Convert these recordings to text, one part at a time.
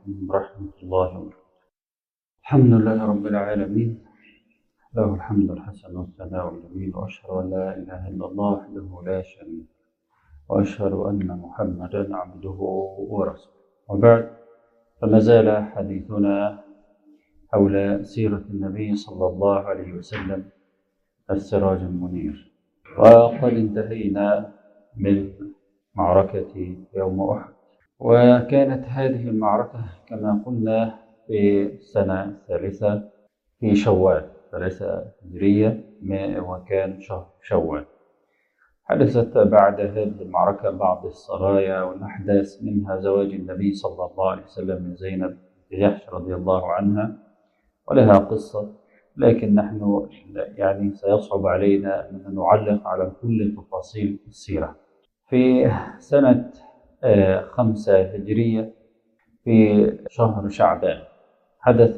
عليكم ورحمة الله وبركاته الحمد لله رب العالمين له الحمد الحسن والثناء الجميل وأشهد أن لا إله إلا الله وحده لا شريك وأشهد أن محمدا عبده ورسوله وبعد فما زال حديثنا حول سيرة النبي صلى الله عليه وسلم السراج المنير وقد انتهينا من معركة يوم أحد وكانت هذه المعركة كما قلنا في السنة الثالثة في شوال ثلاثة هجرية وكان شهر شوال حدثت بعد هذه المعركة بعض السرايا والأحداث منها زواج النبي صلى الله عليه وسلم من زينب جحش رضي الله عنها ولها قصة لكن نحن يعني سيصعب علينا أن نعلق على كل تفاصيل السيرة في سنة خمسة هجرية في شهر شعبان حدث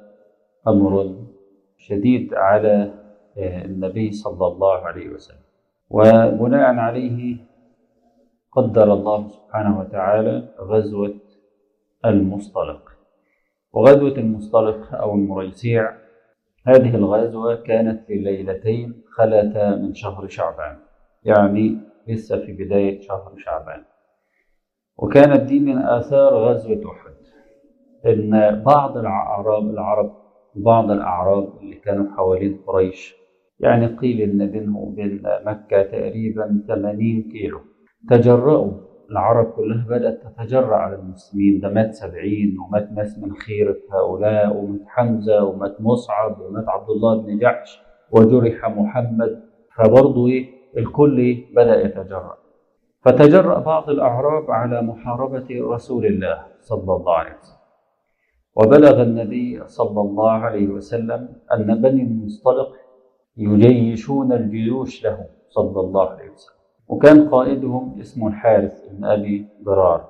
أمر شديد على النبي صلى الله عليه وسلم وبناء عليه قدر الله سبحانه وتعالى غزوة المصطلق وغزوة المصطلق أو المريسيع هذه الغزوة كانت في ليلتين خلتا من شهر شعبان يعني لسه في بداية شهر شعبان وكانت دي من آثار غزوة أحد إن بعض الأعراب العرب وبعض الأعراب اللي كانوا حوالين قريش يعني قيل إن بينه وبين مكة تقريبا 80 كيلو تجرأوا العرب كلها بدأت تتجرأ على المسلمين ده مات سبعين ومات ناس من خيرة هؤلاء ومات حمزة ومات مصعب ومات عبد الله بن جحش وجرح محمد فبرضه إيه الكل إيه بدأ يتجرأ فتجرأ بعض الأعراب على محاربة رسول الله صلى الله عليه وسلم وبلغ النبي صلى الله عليه وسلم أن بني المصطلق يجيشون الجيوش له صلى الله عليه وسلم وكان قائدهم اسمه الحارث بن أبي ضرار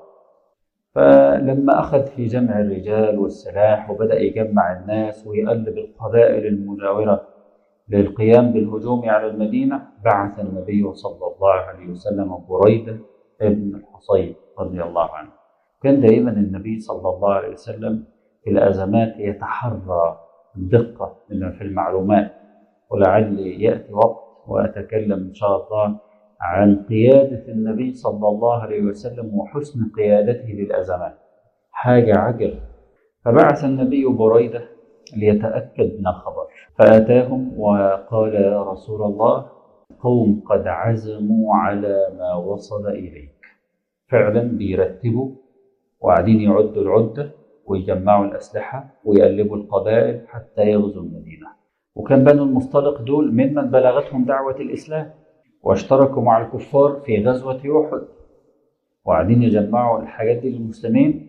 فلما أخذ في جمع الرجال والسلاح وبدأ يجمع الناس ويقلب القبائل المجاورة للقيام بالهجوم على المدينة بعث النبي صلى الله عليه وسلم بريدة ابن الحصيب رضي الله عنه كان دائما النبي صلى الله عليه وسلم في الأزمات يتحرى الدقة في المعلومات ولعل يأتي وقت وأتكلم إن شاء الله عن قيادة النبي صلى الله عليه وسلم وحسن قيادته للأزمات حاجة عجب فبعث النبي بريدة ليتأكد من الخبر فأتاهم وقال يا رسول الله قوم قد عزموا على ما وصل إليك فعلا بيرتبوا وقاعدين يعدوا العدة ويجمعوا الأسلحة ويقلبوا القبائل حتى يغزوا المدينة وكان بنو المصطلق دول ممن بلغتهم دعوة الإسلام واشتركوا مع الكفار في غزوة أحد وقاعدين يجمعوا الحاجات دي للمسلمين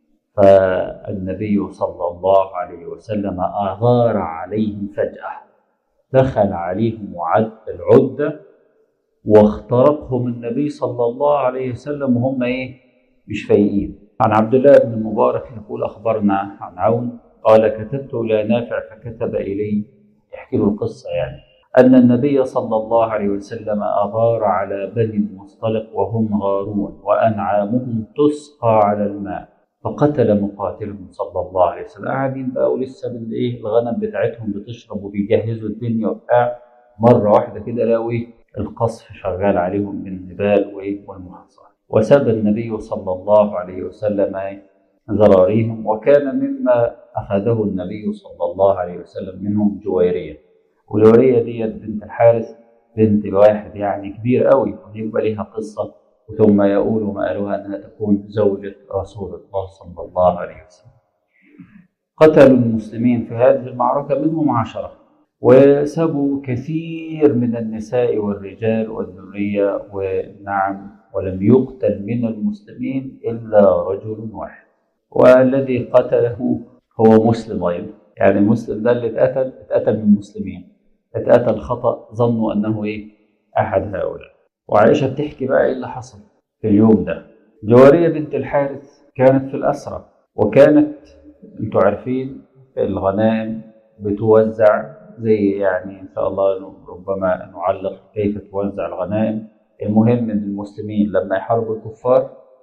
فالنبي صلى الله عليه وسلم أغار عليهم فجأة دخل عليهم وعد العدة واخترقهم النبي صلى الله عليه وسلم وهم إيه مش فايقين عن عبد الله بن المبارك يقول أخبرنا عن عون قال كتبت إلى نافع فكتب إلي يحكي له القصة يعني أن النبي صلى الله عليه وسلم أغار على بني المصطلق وهم غارون وأنعامهم تسقى على الماء فقتل مقاتلهم صلى الله عليه وسلم قاعدين بقى ولسه بالايه الغنم بتاعتهم بتشرب وبيجهزوا الدنيا وبتاع مره واحده كده لقوا القصف شغال عليهم بالنبال وايه والمحاصره وسب النبي صلى الله عليه وسلم ذراريهم وكان مما اخذه النبي صلى الله عليه وسلم منهم جويريه والجويريه ديت بنت الحارث بنت واحد يعني كبير قوي ويبقى ليها قصه ثم يقول مآلها أنها تكون زوجة رسول الله صلى الله عليه وسلم قتلوا المسلمين في هذه المعركة منهم عشرة وسبوا كثير من النساء والرجال والذرية ونعم ولم يقتل من المسلمين إلا رجل واحد والذي قتله هو مسلم أيضا يعني مسلم ده اللي اتقتل اتقتل من المسلمين اتقتل خطأ ظنوا أنه إيه أحد هؤلاء وعائشة بتحكي بقى إيه اللي حصل في اليوم ده جوارية بنت الحارث كانت في الأسرة وكانت انتوا عارفين الغنائم بتوزع زي يعني إن شاء الله ربما نعلق كيف توزع الغنائم المهم ان المسلمين لما يحاربوا الكفار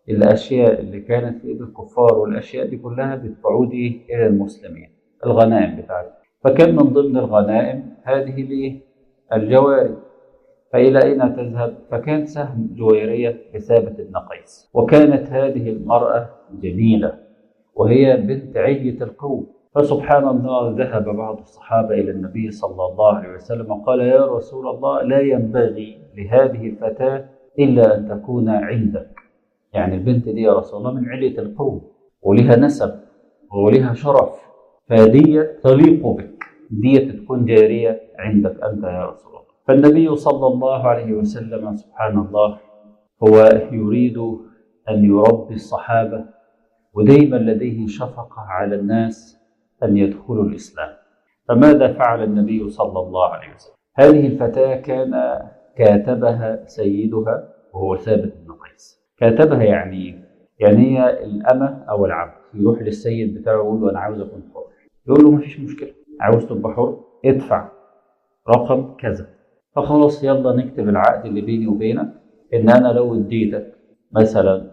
الأشياء اللي كانت في إيد الكفار والأشياء دي كلها بتعود إيه؟ إلى المسلمين الغنائم بتاعتهم فكان من ضمن الغنائم هذه الإيه؟ الجواري فإلى أين تذهب؟ فكان سهم جويرية لثابت بن قيس وكانت هذه المرأة جميلة وهي بنت علية القوم فسبحان الله ذهب بعض الصحابة إلى النبي صلى الله عليه وسلم وقال يا رسول الله لا ينبغي لهذه الفتاة إلا أن تكون عندك يعني البنت دي يا رسول الله من علية القوم ولها نسب ولها شرف فدية تليق بك دية تكون جارية عندك أنت يا رسول الله فالنبي صلى الله عليه وسلم سبحان الله هو يريد أن يربي الصحابة ودائما لديه شفقة على الناس أن يدخلوا الإسلام فماذا فعل النبي صلى الله عليه وسلم هذه الفتاة كان كاتبها سيدها وهو ثابت بن قيس كاتبها يعني يعني هي الأمة أو العبد يروح للسيد بتاعه يقول له أنا عاوز أكون حر يقول له مفيش مشكلة عاوز تبقى حر ادفع رقم كذا فخلاص يلا نكتب العقد اللي بيني وبينك إن أنا لو اديتك مثلا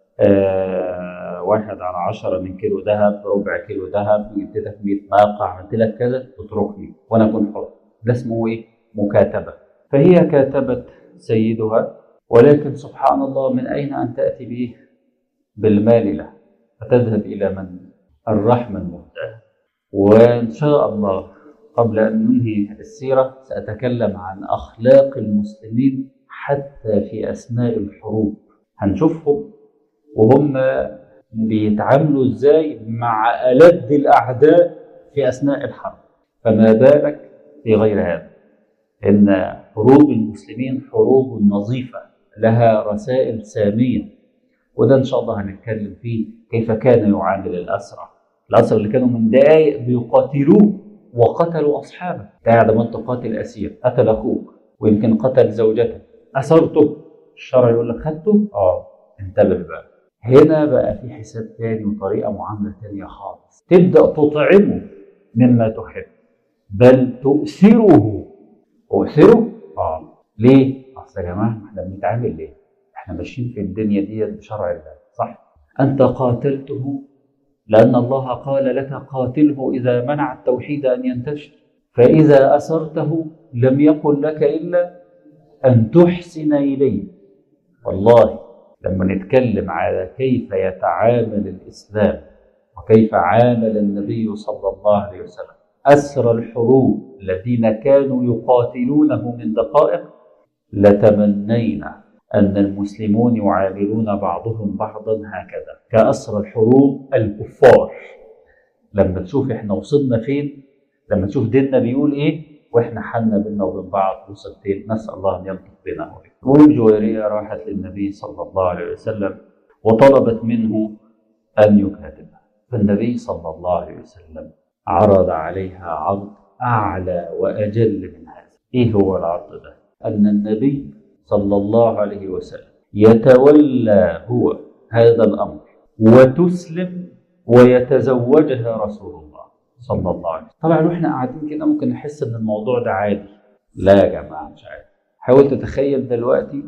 آه واحد على عشرة من كيلو ذهب ربع كيلو ذهب اديتك 100 ناقة عملت لك كذا تتركني وأنا أكون حر ده اسمه إيه؟ مكاتبة فهي كاتبت سيدها ولكن سبحان الله من أين أن تأتي به بالمال له فتذهب إلى من الرحمة المهداة وإن شاء الله قبل أن ننهي السيرة سأتكلم عن أخلاق المسلمين حتى في أثناء الحروب هنشوفهم وهم بيتعاملوا ازاي مع ألد الأعداء في أثناء الحرب فما بالك في غير هذا إن حروب المسلمين حروب نظيفة لها رسائل سامية وده إن شاء الله هنتكلم فيه كيف كان يعامل الأسرى الأسرى اللي كانوا من دقايق بيقاتلوه وقتلوا أصحابه قاعد ما تقاتل أسير قتل أخوك ويمكن قتل زوجتك أسرته الشرع يقول لك خدته؟ آه انتبه بقى هنا بقى في حساب تاني وطريقة معاملة تانية خالص تبدأ تطعمه مما تحب بل تؤثره أؤثره؟ آه ليه؟ أصل يا جماعة احنا بنتعامل ليه؟ احنا ماشيين في الدنيا دي بشرع الله صح؟ أنت قاتلته لأن الله قال لك قاتله إذا منع التوحيد أن ينتشر فإذا أسرته لم يقل لك إلا أن تحسن إليه والله لما نتكلم على كيف يتعامل الإسلام وكيف عامل النبي صلى الله عليه وسلم أسر الحروب الذين كانوا يقاتلونه من دقائق لتمنينا أن المسلمون يعاملون بعضهم بعضا هكذا كأسر الحروب الكفار لما تشوف احنا وصلنا فين لما تشوف ديننا بيقول ايه واحنا حالنا بينا وبين بعض وصل فين نسأل الله أن يلطف بنا وبكم المهم جويرية راحت للنبي صلى الله عليه وسلم وطلبت منه أن يكاتبها فالنبي صلى الله عليه وسلم عرض عليها عرض أعلى وأجل من هذا إيه هو العرض ده؟ أن النبي صلى الله عليه وسلم يتولى هو هذا الأمر وتسلم ويتزوجها رسول الله صلى الله عليه وسلم طبعا واحنا قاعدين كده ممكن نحس ان الموضوع ده عادي لا يا جماعه مش عادي حاول تتخيل دلوقتي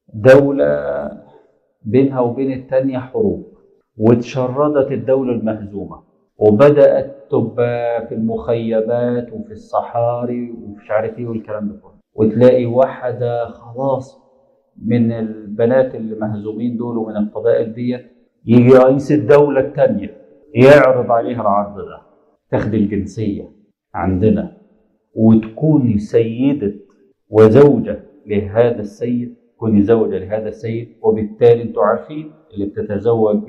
دولة بينها وبين التانية حروب وتشردت الدولة المهزومة وبدأت تبقى في المخيمات وفي الصحاري ومش عارف ايه والكلام ده كله وتلاقي واحدة خلاص من البنات اللي مهزومين دول ومن القبائل ديت يجي رئيس الدولة التانية يعرض عليها العرض ده تاخد الجنسية عندنا وتكوني سيدة وزوجة لهذا السيد كوني زوجة لهذا السيد وبالتالي انتوا عارفين اللي بتتزوج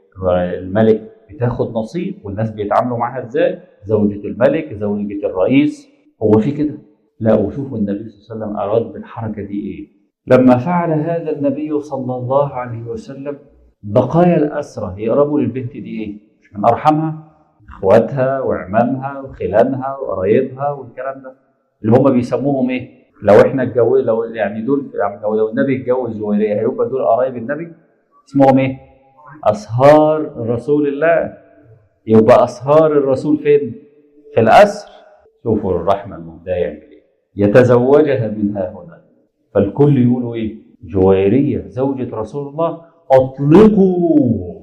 الملك بتاخد نصيب والناس بيتعاملوا معاها ازاي زوجة الملك زوجة الرئيس هو في كده لا وشوفوا النبي صلى الله عليه وسلم أراد بالحركة دي إيه لما فعل هذا النبي صلى الله عليه وسلم بقايا الأسرة يقربوا للبنت دي إيه مش من أرحمها إخواتها وعمامها وخلانها وقرايبها والكلام ده اللي هم بيسموهم إيه لو إحنا اتجوز لو يعني دول يعني لو, لو النبي اتجوز جويرية هيبقى دول قرايب النبي اسمهم إيه أصهار رسول الله يبقى أصهار الرسول فين في الأسر شوفوا الرحمة المهداة يعمل إيه يتزوجها من ها هنا فالكل يقولوا ايه جويرية زوجة رسول الله اطلقوا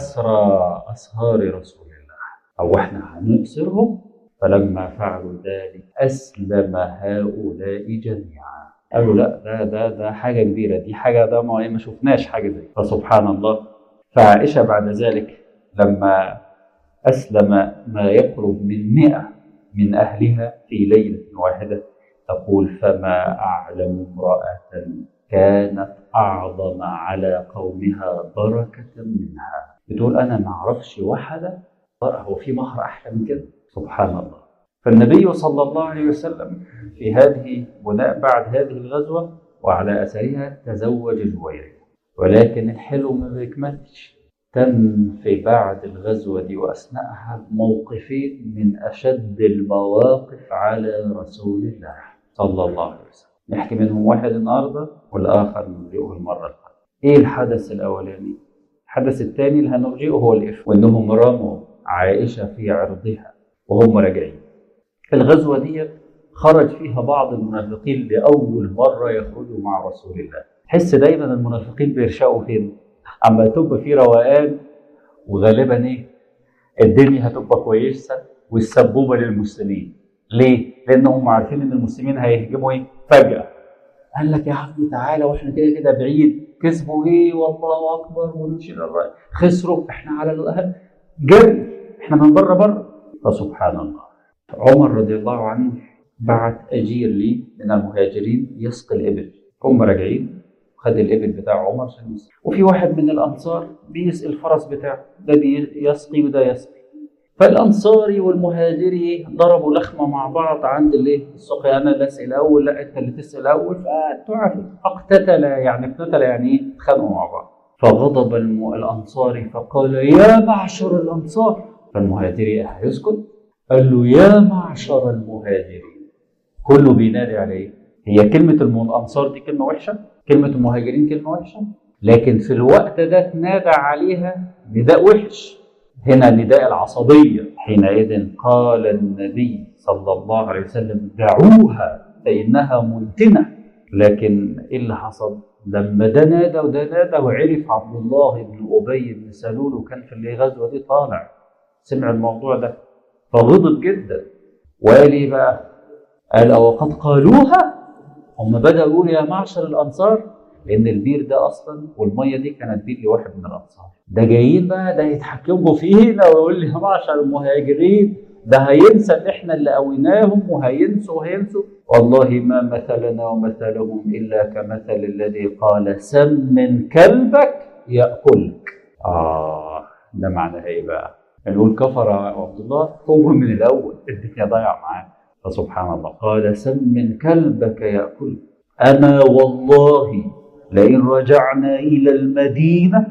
اسرى اسهار رسول الله او احنا هنأسرهم فلما فعلوا ذلك اسلم هؤلاء جميعا قالوا لا ده ده ده حاجه كبيره دي حاجه ده ما ما شفناش حاجه زي فسبحان الله فعائشه بعد ذلك لما اسلم ما يقرب من مئة من اهلها في ليله واحده تقول فما اعلم امراه كانت اعظم على قومها بركه منها بتقول انا ما اعرفش واحده هو في مهر احلى من كده سبحان الله فالنبي صلى الله عليه وسلم في هذه بناء بعد هذه الغزوة وعلى أثرها تزوج جويرية ولكن الحلو ما بيكملش تم في بعد الغزوة دي وأثناءها موقفين من أشد المواقف على رسول الله صلى الله عليه وسلم نحكي منهم واحد النهاردة والآخر نرجئه المرة القادمة إيه الحدث الأولاني؟ الحدث الثاني اللي هنرجئه هو الإفك وإنهم رموا عائشة في عرضها وهم راجعين الغزوة دي خرج فيها بعض المنافقين لأول مرة يخرجوا مع رسول الله تحس دايما المنافقين بيرشقوا فين أما تبقى في روقان وغالبا إيه الدنيا هتبقى كويسة والسبوبة للمسلمين ليه؟ لأنهم عارفين إن المسلمين هيهجموا إيه؟ فجأة قال لك يا عم تعالى واحنا كده كده بعيد كسبوا ايه والله اكبر ونشيل الراي خسروا احنا على الاهل جري احنا من بره بره فسبحان الله عمر رضي الله عنه بعت اجير لي من المهاجرين يسقي الابل هم راجعين خد الابل بتاع عمر عشان يسقي وفي واحد من الانصار بيسقي الفرس بتاعه ده بيسقي وده يسقي فالانصاري والمهاجري ضربوا لخمه مع بعض عند الايه السقي انا اللي اسقي الاول لا انت اللي تسقي الاول فتعرف اقتتل يعني اقتتل يعني ايه اتخانقوا مع بعض فغضب الم- الانصاري فقال يا معشر الانصار فالمهاجري هيسكت قال له يا معشر المهاجرين كله بينادي عليه هي كلمة الم- الأنصار دي كلمة وحشة كلمة المهاجرين كلمة وحشة لكن في الوقت ده تنادى عليها نداء وحش هنا نداء العصبية حينئذ قال النبي صلى الله عليه وسلم دعوها فإنها منتنة لكن إيه اللي حصل لما ده نادى وده نادى وعرف عبد الله بن أبي بن سلول وكان في الغزوة دي طالع سمع الموضوع ده فغضب جدا وقال ايه بقى؟ قال أو قد قالوها هم بدأوا يقولوا يا معشر الأنصار لأن البير ده أصلا والمية دي كانت بير لواحد من الأنصار ده جايين بقى ده يتحكموا فينا ويقول لي يا معشر المهاجرين ده هينسى ان احنا اللي قويناهم وهينسوا وهينسوا والله ما مثلنا ومثلهم الا كمثل الذي قال سمن كلبك ياكلك اه ده معناها ايه بقى؟ نقول كفر عبد الله هو من الاول الدنيا ضايعه معاه فسبحان الله قال سمن كلبك ياكلك اما والله لئن رجعنا الى المدينه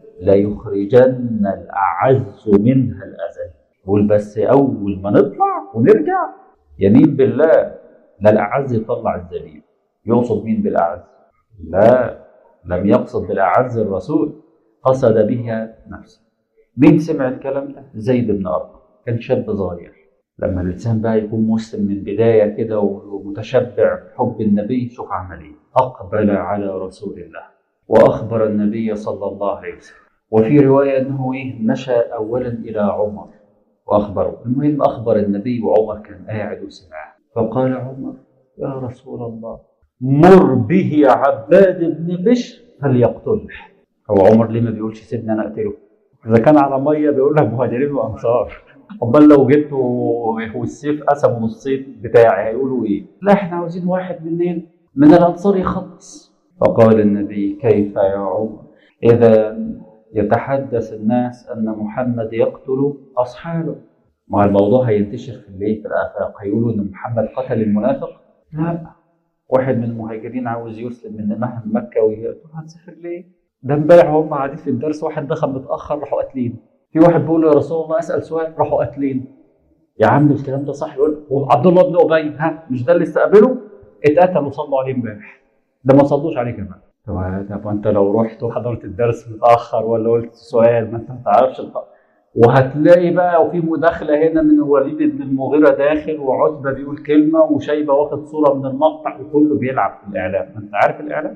ليخرجن الاعز منها الاذل يقول بس اول ما نطلع ونرجع يمين بالله لا الاعز يطلع الذليل يقصد مين بالاعز لا لم يقصد بالاعز الرسول قصد بها نفسه مين سمع الكلام ده زيد بن ارقم كان شاب صغير لما الانسان بقى يكون مسلم من بدايه كده ومتشبع بحب النبي شوف عمل ايه اقبل على رسول الله واخبر النبي صلى الله عليه وسلم وفي روايه انه ايه مشى اولا الى عمر واخبره المهم اخبر النبي وعمر كان قاعد وسمعه فقال عمر يا رسول الله مر به عباد بن بشر فليقتله هو عمر ليه ما بيقولش سيبني انا اقتله اذا كان على ميه بيقول لك مهاجرين وانصار امال لو جبت والسيف قسموا نصين بتاعي هيقولوا ايه؟ لا احنا عاوزين واحد منين من الانصار يخلص فقال النبي كيف يا عمر اذا يتحدث الناس ان محمد يقتل اصحابه ما الموضوع هينتشر في الايه في الافاق هيقولوا ان محمد قتل المنافق لا واحد من المهاجرين عاوز يسلم من مهن مكه ويقول هنسافر ليه؟ ده امبارح وهم قاعدين في الدرس واحد دخل متاخر راحوا قاتلينه في واحد بيقول له يا رسول الله اسال سؤال راحوا قاتلينه يا عم الكلام ده صح يقول وعبد الله بن ابي ها مش ده اللي استقبله اتقتل وصلوا عليه امبارح ده ما صلوش عليه كمان طب انت لو رحت وحضرت الدرس متاخر ولا قلت سؤال ما انت ما تعرفش الخ... وهتلاقي بقى وفي مداخله هنا من وليد بن المغيره داخل وعتبه بيقول كلمه وشيبه واخد صوره من المقطع وكله بيلعب في الاعلام انت عارف الاعلام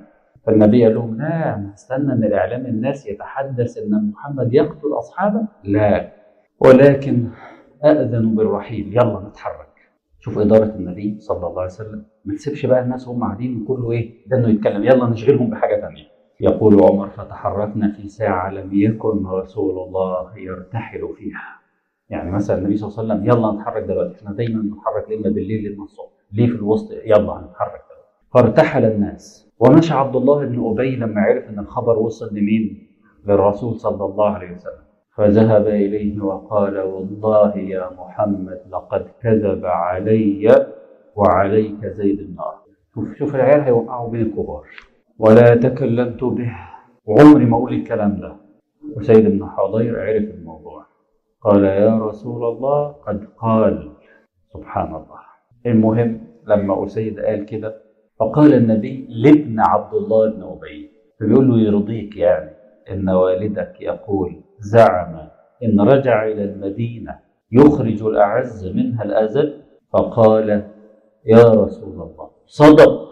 فالنبي قال لهم لا أنا هستنى ان الاعلام الناس يتحدث ان محمد يقتل اصحابه لا ولكن اذن بالرحيل يلا نتحرك شوف اداره النبي صلى الله عليه وسلم ما تسيبش بقى الناس هم قاعدين كله ايه ده انه يتكلم يلا نشغلهم بحاجه ثانيه يقول عمر فتحركنا في ساعه لم يكن رسول الله يرتحل فيها يعني مثلا النبي صلى الله عليه وسلم يلا نتحرك دلوقتي احنا دايما بنتحرك اما بالليل اما الصبح ليه في الوسط يلا هنتحرك دلوقتي فارتحل الناس ومشى عبد الله بن ابي لما عرف ان الخبر وصل لمين للرسول صلى الله عليه وسلم فذهب اليه وقال والله يا محمد لقد كذب علي وعليك زيد النار شوف شوف العيال هيوقعوا بين الكبار ولا تكلمت به وعمري ما اقول الكلام ده وسيد بن حضير عرف الموضوع قال يا رسول الله قد قال سبحان الله المهم لما أسيد قال كده فقال النبي لابن عبد الله بن أبي فبيقول له يرضيك يعني إن والدك يقول زعم إن رجع إلى المدينة يخرج الأعز منها الأذل فقال يا رسول الله صدق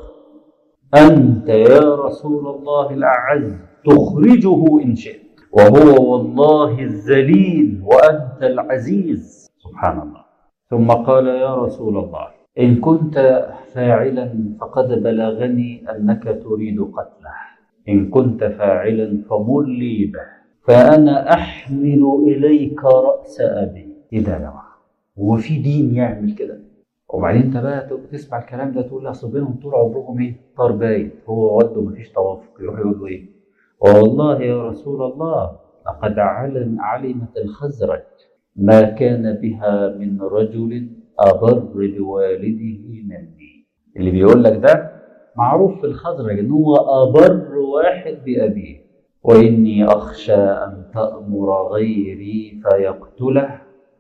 أنت يا رسول الله الأعز تخرجه إن شئت وهو والله الذليل وأنت العزيز سبحان الله ثم قال يا رسول الله إن كنت فاعلا فقد بلغني أنك تريد قتله إن كنت فاعلا فمر لي به فأنا أحمل إليك رأس أبي إيه ده يا جماعة هو في دين يعمل كده وبعدين انت بقى تسمع الكلام ده تقول اصل بينهم طول عمرهم ايه طار بايت هو والده مفيش توافق يروح يقول له ايه والله يا رسول الله لقد علم علمت الخزرج ما كان بها من رجل أبر بوالده مني اللي بيقول لك ده معروف في الخزرج ان هو أبر واحد بأبيه وإني أخشى أن تأمر غيري فيقتله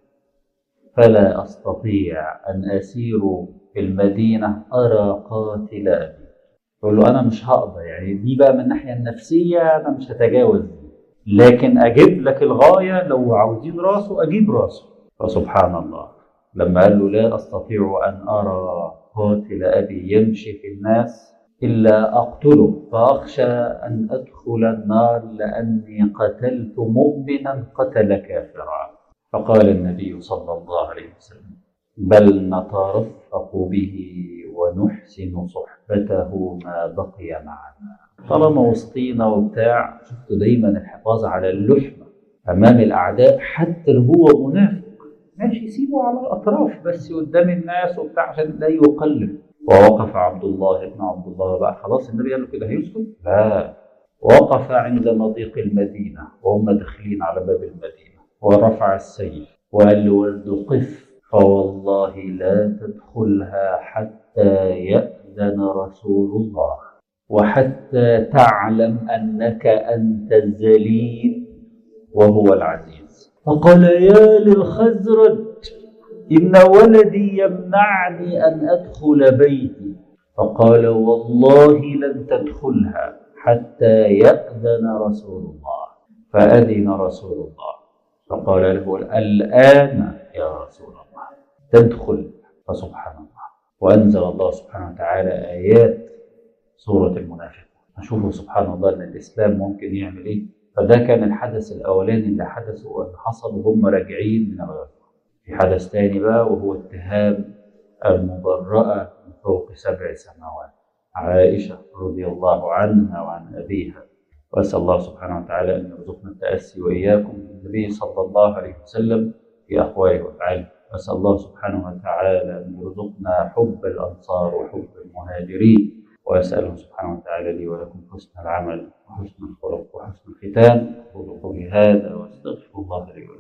فلا أستطيع أن أسير في المدينة أرى قاتل أبي يقول له أنا مش هقدر يعني دي بقى من الناحية النفسية أنا مش هتجاوز دي لكن أجيب لك الغاية لو عاوزين راسه أجيب راسه فسبحان الله لما قال له لا أستطيع أن أرى قاتل أبي يمشي في الناس إلا أقتله فأخشى أن أدخل النار لأني قتلت مؤمنا قتل كافرا فقال النبي صلى الله عليه وسلم بل نترفق به ونحسن صحبته ما بقي معنا طالما وسطينا وبتاع شفتوا دايما الحفاظ على اللحمة أمام الأعداء حتى لو هو منافق ماشي سيبه على الأطراف بس قدام الناس وبتاع عشان لا يقلب ووقف عبد الله بن عبد الله بقى خلاص النبي قال له كده هيسكت؟ لا وقف عند مضيق المدينة وهم داخلين على باب المدينة ورفع السيف وقال له قف فوالله لا تدخلها حتى يأذن رسول الله وحتى تعلم أنك أنت الذليل وهو العزيز فقال يا للخزرج إن ولدي يمنعني أن أدخل بيتي فقال والله لن تدخلها حتى يأذن رسول الله فأذن رسول الله فقال له الآن يا رسول الله تدخل فسبحان الله وأنزل الله سبحانه وتعالى آيات سورة المنافقون نشوفوا سبحان الله أن الإسلام ممكن يعمل إيه فده كان الحدث الأولاني اللي حدث واللي حصل وهم راجعين من الغزوة في حدث تاني بقى وهو اتهام المبرأة من فوق سبع سماوات عائشة رضي الله عنها وعن أبيها وأسأل الله سبحانه وتعالى أن يرزقنا التأسي وإياكم بالنبي صلى الله عليه وسلم في أقواله وأفعاله أسأل الله سبحانه وتعالى أن يرزقنا حب الأنصار وحب المهاجرين وأسأله سبحانه وتعالى لي ولكم حسن العمل وحسن الخلق وحسن الختام أقول قولي هذا وأستغفر الله لي ولكم